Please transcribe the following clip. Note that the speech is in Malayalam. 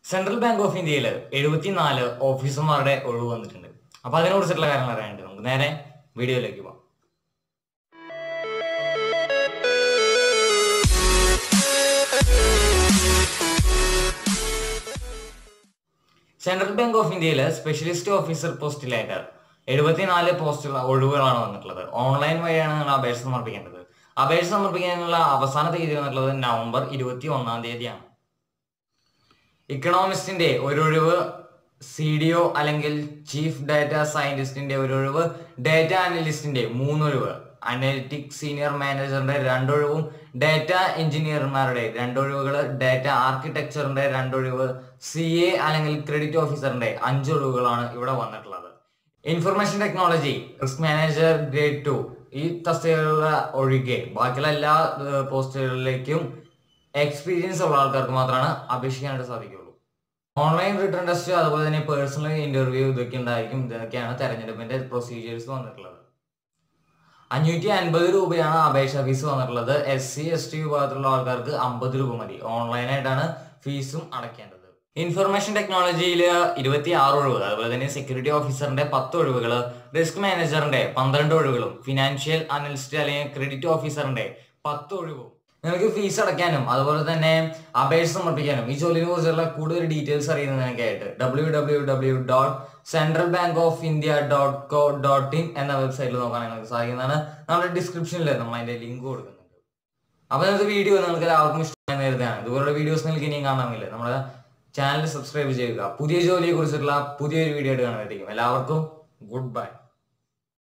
സെൻട്രൽ ബാങ്ക് ഓഫ് ഇന്ത്യയിൽ എഴുപത്തിനാല് ഓഫീസർമാരുടെ ഒഴിവ് വന്നിട്ടുണ്ട് അപ്പൊ അതിനെക്കുറിച്ചുള്ള കാര്യങ്ങൾ അറിയാനുണ്ട് നമുക്ക് നേരെ വീഡിയോയിലേക്ക് പോകാം സെൻട്രൽ ബാങ്ക് ഓഫ് ഇന്ത്യയിൽ സ്പെഷ്യലിസ്റ്റ് ഓഫീസർ പോസ്റ്റിലായിട്ട് എഴുപത്തിനാല് പോസ്റ്റുകൾ ഒഴിവുകളാണ് വന്നിട്ടുള്ളത് ഓൺലൈൻ വഴിയാണ് നിങ്ങൾ അപേക്ഷ സമർപ്പിക്കേണ്ടത് അപേക്ഷ സമർപ്പിക്കാനുള്ള അവസാന തീയതി വന്നിട്ടുള്ളത് നവംബർ ഇരുപത്തി ഒന്നാം തീയതിയാണ് ഇക്കണോമിസ്റ്റിന്റെ ഒരു ഒഴിവ് സി ഡി ഒ അല്ലെങ്കിൽ ചീഫ് ഡാറ്റ സയന്റിസ്റ്റിന്റെ ഒരു ഒഴിവ് ഡാറ്റ അനലിസ്റ്റിന്റെ മൂന്നൊഴിവ് അനലിറ്റിക് സീനിയർ മാനേജറിന്റെ രണ്ടൊഴിവും ഡാറ്റ എഞ്ചിനീയർമാരുടെ രണ്ടൊഴിവുകൾ ഡാറ്റ ആർക്കിടെക്ചറിന്റെ രണ്ടൊഴിവ് സി എ അല്ലെങ്കിൽ ക്രെഡിറ്റ് ഓഫീസറിന്റെ അഞ്ചൊഴിവുകളാണ് ഇവിടെ വന്നിട്ടുള്ളത് information technology risk manager grade two ഈ തസ്തികകളുടെ ഒഴികെ ബാക്കിയുള്ള എല്ലാ ഏഹ്, പോസ്റ്റുകളിലേക്കും എക്സ്പീരിയൻസ് ഉള്ള ആൾക്കാർക്ക് മാത്രമാണ് അപേക്ഷിക്കാനായിട്ട് സാധിക്കുള്ളൂ ഓൺലൈൻ റിട്ടേൺ ടെസ്റ്റ് അതുപോലെ തന്നെ പേഴ്സണൽ ഇന്റർവ്യൂ ഇതൊക്കെ ഉണ്ടായിരിക്കും ഇതൊക്കെയാണ് തെരഞ്ഞെടുപ്പിന്റെ പ്രൊസീജിയേഴ്സ് വന്നിട്ടുള്ളത് അഞ്ഞൂറ്റി അൻപത് രൂപയാണ് അപേക്ഷ ഫീസ് വന്നിട്ടുള്ളത് എസ് സി എസ് ടി വിഭാഗത്തിലുള്ള ആൾക്കാർക്ക് അമ്പത് രൂപ മതി ഓൺലൈനായിട്ടാണ് ഫീസും അടയ്ക്കേണ്ടത് ഇൻഫർമേഷൻ ടെക്നോളജിയിൽ ഇരുപത്തി ആറ് ഒഴിവ് അതുപോലെ തന്നെ സെക്യൂരിറ്റി ഓഫീസറിന്റെ പത്ത് ഒഴിവുകൾ റിസ്ക് മാനേജറിന്റെ പന്ത്രണ്ട് ഒഴിവുകളും ഫിനാൻഷ്യൽ അനലിസ്റ്റ് അല്ലെങ്കിൽ ക്രെഡിറ്റ് ഓഫീസറിന്റെ പത്ത് ഒഴിവും നിങ്ങൾക്ക് ഫീസ് അടയ്ക്കാനും അതുപോലെ തന്നെ അപേക്ഷ സമർപ്പിക്കാനും ഈ ജോലിനെ കുറിച്ചുള്ള കൂടുതൽ ഡീറ്റെയിൽസ് അറിയുന്നതിനൊക്കെയായിട്ട് W W W dot Central Bank of India dot co dot in എന്ന വെബ്സൈറ്റിൽ നോക്കാൻ നിങ്ങൾക്ക് സാധിക്കുന്നതാണ് നമ്മുടെ ഡിസ്ക്രിപ്ഷനിൽ നമ്മൾ അതിന്റെ ലിങ്ക് കൊടുക്കുന്നുണ്ട് അപ്പൊ ഇന്നത്തെ വീഡിയോ നിങ്ങൾക്ക് എല്ലാവർക്കും ഇഷ്ടമായി നേരത്തെയാണ് ഇതുപോലുള്ള വീഡിയോസ് നിങ്ങൾക്ക് ഇനിയും കാണാമില്ല നമ്മുടെ ചാനൽ സബ്സ്ക്രൈബ് ചെയ്യുക പുതിയ ജോലിയെ കുറിച്ചിട്ടുള്ള പുതിയൊരു വീഡിയോ ആയിട്ട് കാണുന്നതായിരിക്കും എല്ലാവർക്കും ഗുഡ് ബൈ